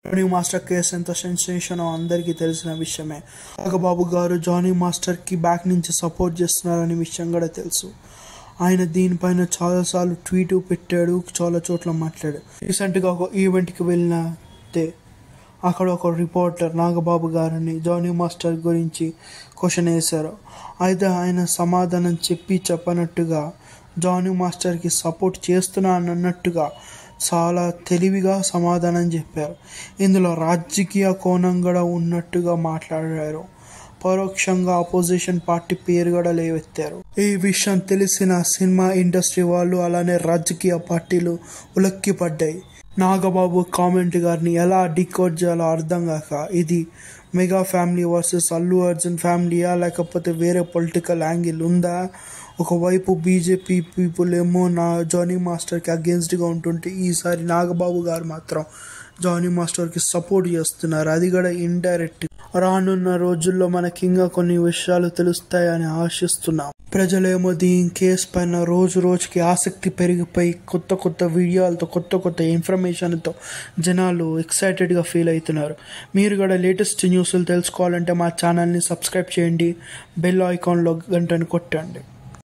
Johnny master కేసు ఎంత sensation అందరికీ తెలిసిన విషయమే నాగబాబు గారు జానీ మాస్టర్ కి బ్యాక్ నుంచి సపోర్ట్ చేస్తున్నారనే విషయం కూడా తెలుసు ఆయన దీనిపైన చాలాసార్లు ట్వీట్ పెట్టాడు చాలా చోట్ల మాట్లాడాడు రీసెంట్గా ఒక ఈవెంట్కి వెళ్ళితే అక్కడ ఒక రిపోర్టర్ నాగబాబు గారిని జానీ మాస్టర్ గురించి క్వశ్చన్ వేశారు అయితే ఆయన సమాధానం చెప్పి చెప్పనట్టుగా జానీ మాస్టర్కి సపోర్ట్ చేస్తున్నా అన్నట్టుగా చాలా తెలివిగా సమాధానం చెప్పారు ఇందులో రాజకీయ కోణం కూడా ఉన్నట్టుగా మాట్లాడారు పరోక్షంగా అపోజిషన్ పార్టీ పేరు కూడా లేవెత్తారు ఈ విషయం తెలిసిన సినిమా ఇండస్ట్రీ వాళ్ళు అలానే రాజకీయ పార్టీలు ఉలక్కిపడ్డాయి నాగబాబు కామెంట్ గారిని ఎలా డికోడ్ చేయాలో అర్థం కాక ఇది mega family versus Allu Arjun ఫ్యామిలీయా లేకపోతే వేరే పొలిటికల్ యాంగిల్ ఉందా ఒకవైపు బీజేపీ పీపుల్ ఏమో నా జానీ మాస్టర్కి అగేన్స్ట్గా ఉంటుంటే ఈసారి నాగబాబు గారు మాత్రం జానీ మాస్టర్కి సపోర్ట్ చేస్తున్నారు అది కూడా ఇండైరెక్ట్ రానున్న రోజుల్లో మనకి ఇంకా కొన్ని విషయాలు తెలుస్తాయని ఆశిస్తున్నాం ప్రజలేమో దీని కేసు పైన రోజు రోజుకి ఆసక్తి పెరిగిపోయి కొత్త కొత్త వీడియోలతో కొత్త కొత్త ఇన్ఫర్మేషన్తో జనాలు ఎక్సైటెడ్గా ఫీల్ అవుతున్నారు మీరు కూడా లేటెస్ట్ న్యూస్లు తెలుసుకోవాలంటే మా ఛానల్ని సబ్స్క్రైబ్ చేయండి బెల్ ఐకాన్లో గంటని కొట్టండి